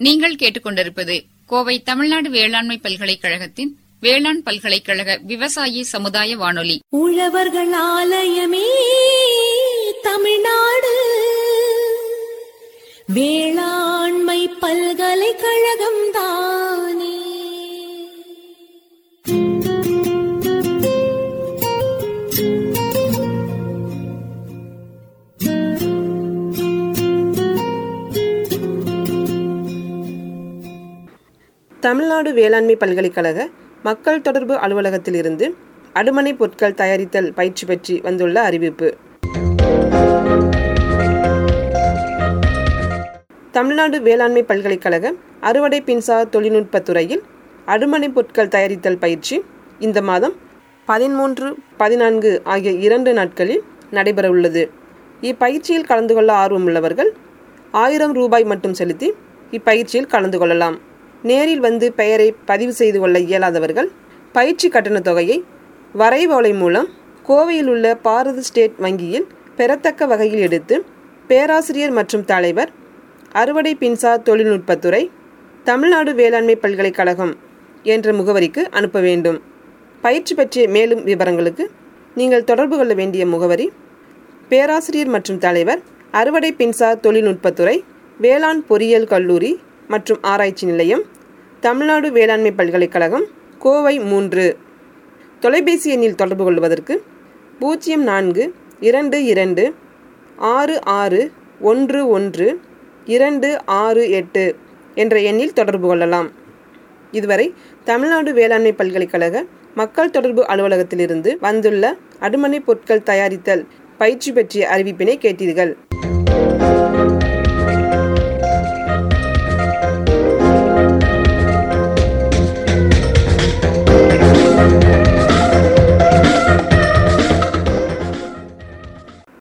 நீங்கள் கேட்டுக்கொண்டிருப்பது கோவை தமிழ்நாடு வேளாண்மை பல்கலைக்கழகத்தின் வேளாண் பல்கலைக்கழக விவசாயி சமுதாய வானொலி உழவர்கள் ஆலயமே தமிழ்நாடு வேளாண்மை பல்கலைக்கழகம் தானே தமிழ்நாடு வேளாண்மை பல்கலைக்கழக மக்கள் தொடர்பு அலுவலகத்திலிருந்து அடுமனை பொருட்கள் தயாரித்தல் பயிற்சி பற்றி வந்துள்ள அறிவிப்பு தமிழ்நாடு வேளாண்மை பல்கலைக்கழக அறுவடை பின்சார் தொழில்நுட்பத் துறையில் அடுமனை பொருட்கள் தயாரித்தல் பயிற்சி இந்த மாதம் பதிமூன்று பதினான்கு ஆகிய இரண்டு நாட்களில் நடைபெறவுள்ளது இப்பயிற்சியில் கலந்து கொள்ள ஆர்வமுள்ளவர்கள் ஆயிரம் ரூபாய் மட்டும் செலுத்தி இப்பயிற்சியில் கலந்து கொள்ளலாம் நேரில் வந்து பெயரை பதிவு செய்து கொள்ள இயலாதவர்கள் பயிற்சி கட்டணத் தொகையை வரைவோலை மூலம் கோவையில் உள்ள பாரத ஸ்டேட் வங்கியில் பெறத்தக்க வகையில் எடுத்து பேராசிரியர் மற்றும் தலைவர் அறுவடை பின்சார் தொழில்நுட்பத்துறை தமிழ்நாடு வேளாண்மை பல்கலைக்கழகம் என்ற முகவரிக்கு அனுப்ப வேண்டும் பயிற்சி பற்றிய மேலும் விவரங்களுக்கு நீங்கள் தொடர்பு கொள்ள வேண்டிய முகவரி பேராசிரியர் மற்றும் தலைவர் அறுவடை பின்சார் தொழில்நுட்பத்துறை வேளாண் பொறியியல் கல்லூரி மற்றும் ஆராய்ச்சி நிலையம் தமிழ்நாடு வேளாண்மை பல்கலைக்கழகம் கோவை மூன்று தொலைபேசி எண்ணில் தொடர்பு கொள்வதற்கு பூஜ்ஜியம் நான்கு இரண்டு இரண்டு ஆறு ஆறு ஒன்று ஒன்று இரண்டு ஆறு எட்டு என்ற எண்ணில் தொடர்பு கொள்ளலாம் இதுவரை தமிழ்நாடு வேளாண்மை பல்கலைக்கழக மக்கள் தொடர்பு அலுவலகத்திலிருந்து வந்துள்ள அடுமனை பொருட்கள் தயாரித்தல் பயிற்சி பற்றிய அறிவிப்பினை கேட்டீர்கள்